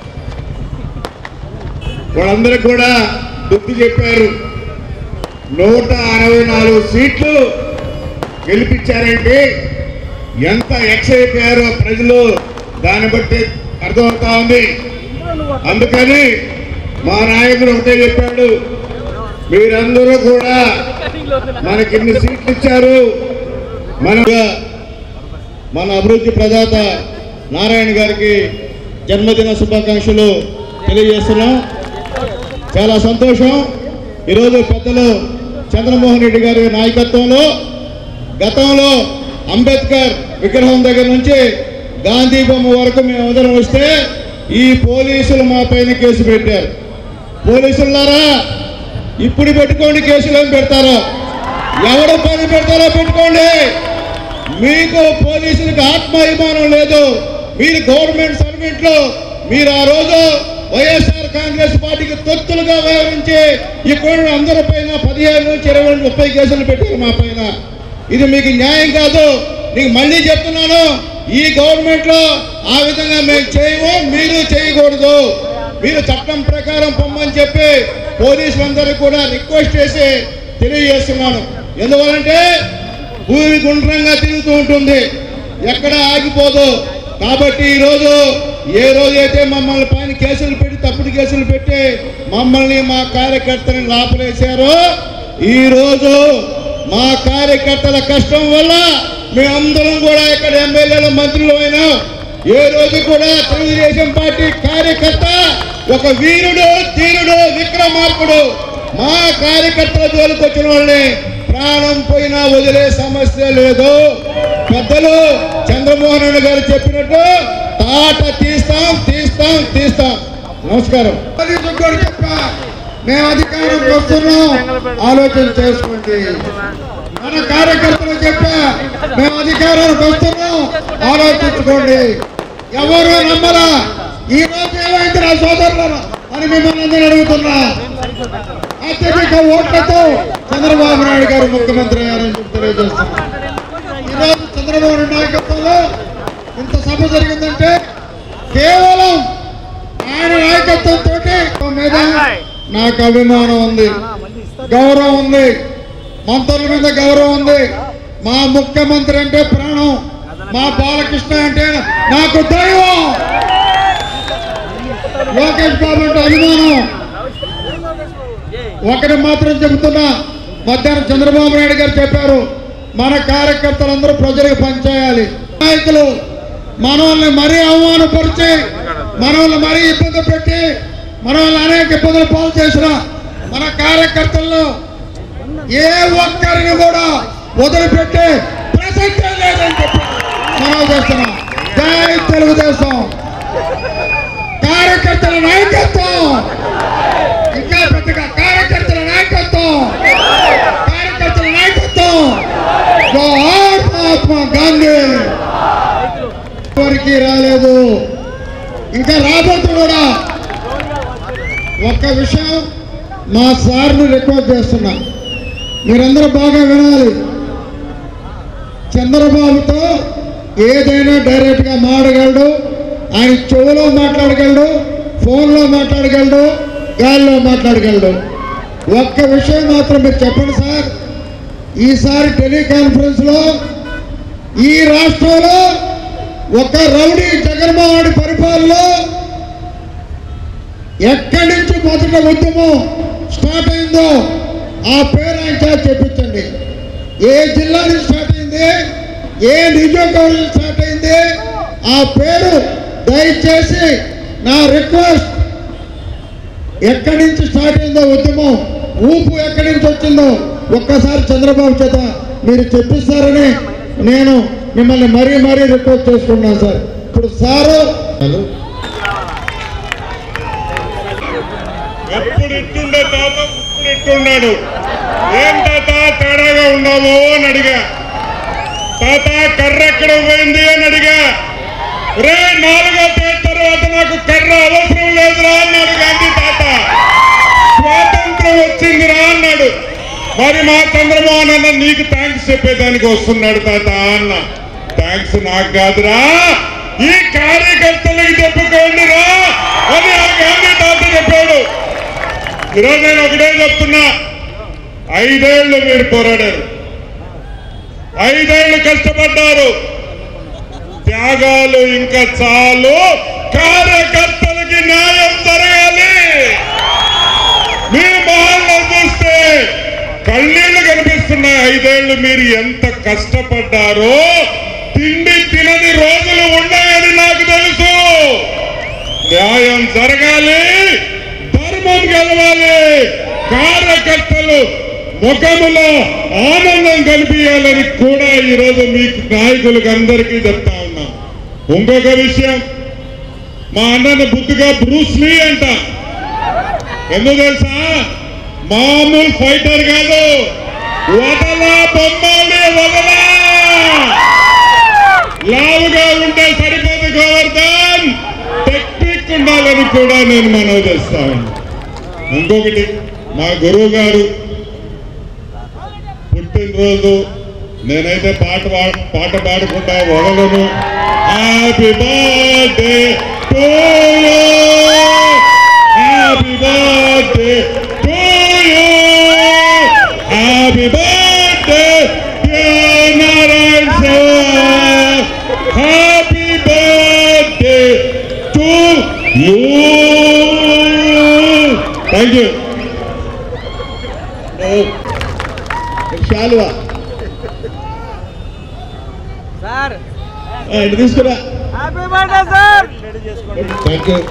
వాళ్ళందరికీ కూడా బుద్ధి చెప్పారు నూట అరవై నాలుగు సీట్లు గెలిపించారంటే ఎంత ఎక్స్ అయిపోయారో ప్రజలు దాన్ని బట్టి అర్థమవుతా ఉంది అందుకని మా నాయకుడు ఒకటే చెప్పాడు మీరందరూ కూడా మనకి ఇన్ని సీట్లు ఇచ్చారు మన మన అభివృద్ధి ప్రదాత నారాయణ గారికి జన్మదిన శుభాకాంక్షలు తెలియజేస్తున్నాం చాలా సంతోషం ఈరోజు పెద్దలు చంద్రమోహన్ రెడ్డి గారి నాయకత్వంలో గతంలో అంబేద్కర్ విగ్రహం దగ్గర నుంచి గాంధీ బొమ్మ వరకు మేము అందరం వస్తే ఈ పోలీసులు మా పైన కేసు పెట్టారు పోలీసులారా ఇప్పుడు పెట్టుకోండి కేసులు ఏం పెడతారో ఎవడు పని పెడతారో పెట్టుకోండి మీకు పోలీసులకు ఆత్మాభిమానం లేదు మీరు గవర్నమెంట్ సర్వెంట్లు మీరు ఆ రోజు వైఎస్ఆర్ కాంగ్రెస్ పార్టీ పోలీసులకు తొత్తులుగా వ్యవహరించి ఇక్కడ అందరిపైన పదిహేను నుంచి ఇరవై నుంచి ముప్పై కేసులు పెట్టారు మా పైన ఇది మీకు న్యాయం కాదు నీకు మళ్ళీ చెప్తున్నాను ఈ గవర్నమెంట్ లో ఆ విధంగా మేము చేయము మీరు చేయకూడదు మీరు చట్టం ప్రకారం పొమ్మని చెప్పి పోలీసులందరికీ కూడా రిక్వెస్ట్ చేసి తెలియజేస్తున్నాను ఎందువలంటే భూమి గుండ్రంగా తిరుగుతూ ఉంటుంది ఎక్కడ ఆగిపోదు కాబట్టి ఈరోజు ఏ రోజైతే మమ్మల్ని పైన కేసులు పెట్టి తప్పుడు కేసులు పెట్టి మమ్మల్ని మా కార్యకర్తని లాపలేశారో ఈ రోజు మా కార్యకర్తల కష్టం వల్ల మేమందరం కూడా ఇక్కడ ఎమ్మెల్యేలు మంత్రులు అయినా ఏ రోజు కూడా తెలుగుదేశం పార్టీ కార్యకర్త ఒక వీరుడు ధీరుడు విక్రమార్కుడు మా కార్యకర్తల జోలికి వచ్చిన వాళ్ళని ప్రాణం పోయినా వదిలే సమస్య లేదు పెద్దలు చంద్రమోహన్ రెడ్డి గారు చెప్పినట్టు తాట తీస్తాం తీస్తాం తీస్తాం నమస్కారం పోలీసులకు కూడా చెప్పా మేము అధికారంకి వస్తున్నాం ఆలోచన చేసుకోండి మన కార్యకర్తలు చెప్పా మేము అధికారానికి వస్తున్నాం ఆలోచించుకోండి ఎవరు నమ్మరా ఈ రోజు ఏమైంది నా సోదరులను అని మిమ్మల్ని అందరూ అడుగుతున్నా అత్యధిక ఓట్లతో చంద్రబాబు నాయుడు గారు ముఖ్యమంత్రి అయ్యారని చెప్పి తెలియజేస్తున్నా ఈరోజు చంద్రబాబు నాయుడు నాయకత్వంలో ఇంత సభ జరిగిందంటే కేవలం ఆయన నాయకత్వంతో మీద నాకు అభిమానం ఉంది గౌరవం ఉంది మంత్రుల మీద గౌరవం ఉంది మా ముఖ్యమంత్రి అంటే ప్రాణం మా బాలకృష్ణ అంటే నాకు దైవం లోకేష్ బాబు అంటే అభిమానం ఒకటి మాత్రం చెబుతున్నా మధ్యాహ్నం చంద్రబాబు నాయుడు గారు చెప్పారు మన కార్యకర్తలందరూ ప్రజలకు పనిచేయాలి నాయకులు మనల్ని మరీ అవమానపరిచి మనల్ని మరీ ఇబ్బంది పెట్టి మనల్ని అనేక ఇబ్బందులు పాలు చేసిన మన కార్యకర్తల్లో ఏ ఒక్కరిని కూడా వదిలిపెట్టి ప్రసక్తే లేదని చెప్పి మనం చేస్తున్నాం జై తెలుగుదేశం కార్యకర్తల నాయకత్వం ఇంకా పెద్దగా కార్యకర్తల నాయకత్వం కార్యకర్తల నాయకత్వం జోహార్ మహాత్మా గాంధీ ఎవరికి రాలేదు ఇంకా రాబోతు కూడా ఒక్క విషయం మా సార్ని రిక్వెస్ట్ చేస్తున్నా మీరందరూ బాగా వినాలి చంద్రబాబుతో ఏదైనా డైరెక్ట్గా మాడగలడు ఆయన చెవులో మాట్లాడగలడు ఫోన్లో మాట్లాడగలడు గాల్లో మాట్లాడగలడు ఒక్క విషయం మాత్రం మీరు చెప్పండి సార్ ఈసారి టెలికాన్ఫరెన్స్లో ఈ రాష్ట్రంలో ఒక రౌడీ జగన్మోహన్ రెడ్డి పరిపాలనలో ఎక్కడి నుంచి మొదట ఉద్యమం స్టార్ట్ అయిందో ఆ పేరు ఆయన చేత చెప్పించండి ఏ జిల్లా నుంచి స్టార్ట్ అయింది ఏ నియోజకవర్గం నుంచి స్టార్ట్ అయింది ఆ పేరు దయచేసి నా రిక్వెస్ట్ ఎక్కడి నుంచి స్టార్ట్ అయిందో ఉద్యమం ఊపు ఎక్కడి నుంచి వచ్చిందో ఒక్కసారి చంద్రబాబు చేత మీరు చెప్పిస్తారని నేను మిమ్మల్ని మరీ మరీ రిక్వెస్ట్ చేసుకున్నాను సార్ ఇప్పుడు సారు ఎప్పుడు ఇట్టుండే తాత ఇప్పుడు ఇట్టున్నాడు ఏం తాత తేడాగా ఉన్నావు అని అడిగా తాత కర్ర ఎక్కడ పోయింది అని అడిగా రే నాలుగో తేదీ తర్వాత నాకు కర్ర అవసరం లేదురా అన్నాడు గాంధీ తాత స్వాతంత్రం వచ్చిందిరా అన్నాడు మరి మా చంద్రమోహన్ అన్న నీకు థ్యాంక్స్ చెప్పేదానికి వస్తున్నాడు తాత అన్న థ్యాంక్స్ నాకు కాదురా ఈ కార్యకర్తలకు చెప్పుకోండి రా అని ఆ గాంధీ తాత చెప్పాడు ఈరోజు నేను ఒకటే చెప్తున్నా ఐదేళ్లు మీరు పోరాడారు ఐదేళ్లు కష్టపడ్డారు త్యాగాలు ఇంకా చాలు కార్యకర్తలకి న్యాయం జరగాలి మీ మొహాల్లో చూస్తే కన్నీళ్లు కనిపిస్తున్నాయి ఐదేళ్లు మీరు ఎంత కష్టపడ్డారో తిండి తినని రోజులు ఉన్నాయని నాకు తెలుసు న్యాయం జరగాలి ధర్మం గెలవాలి కార్యకర్తలు ముఖములో ఆనందం కనిపించాలని కూడా ఈరోజు మీకు నాయకులకు అందరికీ చెప్తా ఉన్నాం ఇంకొక విషయం మా అన్నను బుద్ధిగా బ్రూస్లీ అంట ఎందుకు తెలుసా మామూలు ఫైటర్ కాదు వదలా బొమ్మాలి వదలా లావుగా ఉంటే సరిపోదు గోవర్ధన్ టెక్నిక్ ఉండాలని కూడా నేను మనవి చేస్తాను ఇంకొకటి మా గురువు గారు పుట్టినరోజు నేనైతే పాట పా- పాట పాడకుండా వదలను happy birthday to you happy birthday to you happy birthday Narayana sir happy birthday to you thank you శాలువా ఆ, ఇటు తీసుకురా థ్యాంక్ యూ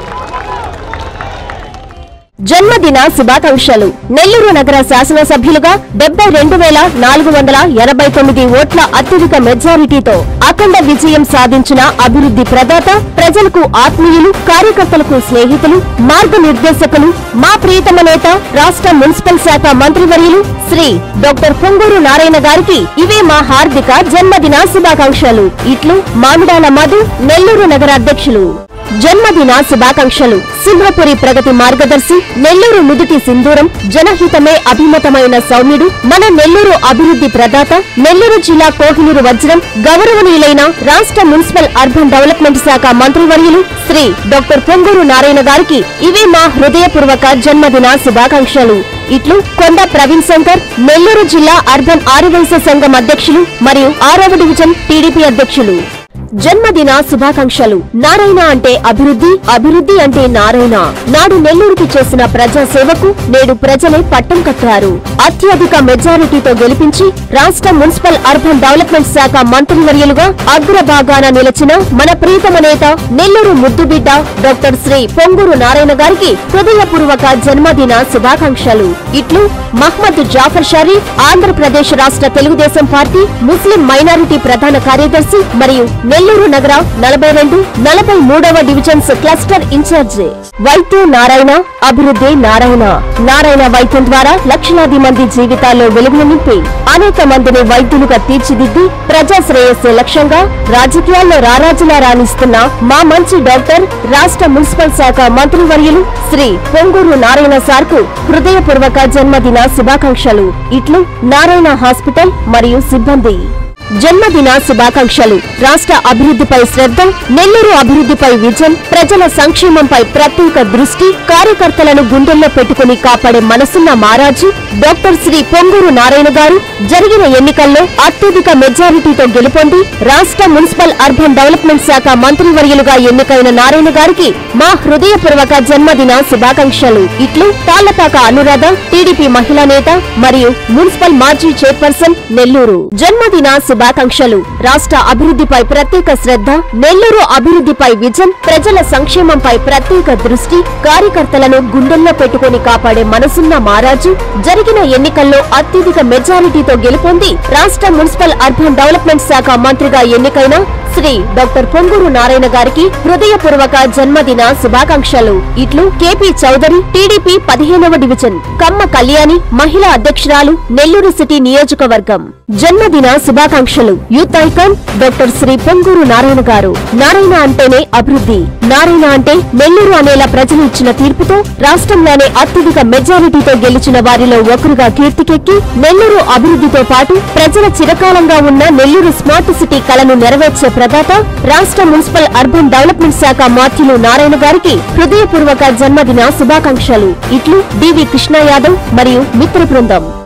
జన్మదిన శుభాకాంక్షలు నెల్లూరు నగర శాసనసభ్యులుగా డెబ్బై రెండు వేల నాలుగు వందల ఎనభై తొమ్మిది ఓట్ల అత్యధిక మెజారిటీతో అఖండ విజయం సాధించిన అభివృద్ధి ప్రదాత ప్రజలకు ఆత్మీయులు కార్యకర్తలకు స్నేహితులు మార్గనిర్దేశకులు మా ప్రియతమ నేత రాష్ట్ర మున్సిపల్ శాఖ మంత్రివర్యులు శ్రీ డాక్టర్ పొంగూరు నారాయణ గారికి ఇవే మా హార్దిక జన్మదిన శుభాకాంక్షలు ఇట్లు మామిడాల మధు నెల్లూరు నగర అధ్యక్షులు జన్మదిన శుభాకాంక్షలు సింహపురి ప్రగతి మార్గదర్శి నెల్లూరు నుదుటి సింధూరం జనహితమే అభిమతమైన సౌమ్యుడు మన నెల్లూరు అభివృద్ధి ప్రదాత నెల్లూరు జిల్లా కోహినూరు వజ్రం గౌరవనీయులైన రాష్ట్ర మున్సిపల్ అర్బన్ డెవలప్మెంట్ శాఖ మంత్రివర్యులు శ్రీ డాక్టర్ పొంగూరు నారాయణ గారికి ఇవే మా హృదయపూర్వక జన్మదిన శుభాకాంక్షలు ఇట్లు కొండ ప్రవీణ్ శంకర్ నెల్లూరు జిల్లా అర్బన్ ఆదివాసీ సంఘం అధ్యక్షులు మరియు ఆరవ డివిజన్ టీడీపీ అధ్యక్షులు జన్మదిన శుభాకాంక్షలు నారాయణ అంటే అభివృద్ధి అభివృద్ధి అంటే నారాయణ నాడు నెల్లూరుకి చేసిన ప్రజా సేవకు నేడు ప్రజలే పట్టం కట్టారు అత్యధిక మెజారిటీతో గెలిపించి రాష్ట్ర మున్సిపల్ అర్బన్ డెవలప్మెంట్ శాఖ మంత్రివర్యులుగా అగ్రభాగాన నిలిచిన మన ప్రీతమ నేత నెల్లూరు ముద్దుబిడ్డ డాక్టర్ శ్రీ పొంగూరు నారాయణ గారికి హృదయపూర్వక జన్మదిన శుభాకాంక్షలు ఇట్లు మహ్మద్ జాఫర్ షరీఫ్ ఆంధ్రప్రదేశ్ రాష్ట్ర తెలుగుదేశం పార్టీ ముస్లిం మైనారిటీ ప్రధాన కార్యదర్శి మరియు నెల్లూరు నగర నలభై రెండు నలభై మూడవ డివిజన్స్ క్లస్టర్ ఇన్ఛార్జ్ వైద్యు నారాయణ అభివృద్ధి నారాయణ నారాయణ వైద్యం ద్వారా లక్షలాది మంది జీవితాల్లో వెలుగులు నింపి అనేక మందిని వైద్యులుగా తీర్చిదిద్ది ప్రజా శ్రేయస్సే లక్ష్యంగా రాజకీయాల్లో రారాజులా రాణిస్తున్న మా మంచి డాక్టర్ రాష్ట్ర మున్సిపల్ శాఖ మంత్రివర్యులు శ్రీ పొంగూరు నారాయణ సార్ కు హృదయపూర్వక జన్మదిన శుభాకాంక్షలు ఇట్లు నారాయణ హాస్పిటల్ మరియు సిబ్బంది జన్మదిన శుభాకాంక్షలు రాష్ట్ర అభివృద్ధిపై శ్రద్ధ నెల్లూరు అభివృద్ధిపై విజన్ ప్రజల సంక్షేమంపై ప్రత్యేక దృష్టి కార్యకర్తలను గుండెల్లో పెట్టుకుని కాపాడే మనసున్న మారాజు డాక్టర్ శ్రీ పొంగూరు నారాయణ గారు జరిగిన ఎన్నికల్లో అత్యధిక మెజారిటీతో గెలుపొంది రాష్ట్ర మున్సిపల్ అర్బన్ డెవలప్మెంట్ శాఖ మంత్రివర్యులుగా ఎన్నికైన నారాయణ గారికి మా హృదయపూర్వక జన్మదిన శుభాకాంక్షలు ఇట్లు తాళ్లపాక అనురాధ టీడీపీ మహిళా నేత మరియు మున్సిపల్ మాజీ చైర్పర్సన్ నెల్లూరు జన్మదిన శుభాకాంక్షలు రాష్ట్ర అభివృద్ధిపై ప్రత్యేక శ్రద్ధ నెల్లూరు అభివృద్ధిపై విజన్ ప్రజల సంక్షేమంపై ప్రత్యేక దృష్టి కార్యకర్తలను గుండెల్లో పెట్టుకుని కాపాడే మనసున్న మారాజు జరిగిన ఎన్నికల్లో అత్యధిక మెజారిటీతో గెలుపొంది రాష్ట్ర మున్సిపల్ అర్బన్ డెవలప్మెంట్ శాఖ మంత్రిగా ఎన్నికైన శ్రీ డాక్టర్ పొంగూరు నారాయణ గారికి హృదయపూర్వక జన్మదిన శుభాకాంక్షలు ఇట్లు కేపీ చౌదరి టీడీపీ పదిహేనవ డివిజన్ కమ్మ కళ్యాణి మహిళా అధ్యక్షురాలు నెల్లూరు సిటీ నియోజకవర్గం జన్మదిన శుభాకాంక్షలు youth icon doctor Shri Ponguru Narayana గారు నారాయణ అంటేనే అభివృద్ధి నారాయణ అంటే నెల్లూరు అనేలా ప్రజలు ఇచ్చిన తీర్పుతో రాష్ట్రంలోనే అత్యధిక మెజారిటీతో గెలిచిన వారిలో ఒకరుగా కీర్తికెక్కి నెల్లూరు అభివృద్ధితో పాటు ప్రజల చిరకాలంగా ఉన్న నెల్లూరు స్మార్ట్ సిటీ కలను నెరవేర్చే ప్రదాత రాష్ట్ర మున్సిపల్ అర్బన్ డెవలప్మెంట్ శాఖ మాత్యులు నారాయణ గారికి హృదయపూర్వక జన్మదిన శుభాకాంక్షలు ఇట్లు డివి కృష్ణ యాదవ్ మరియు మిత్ర బృందం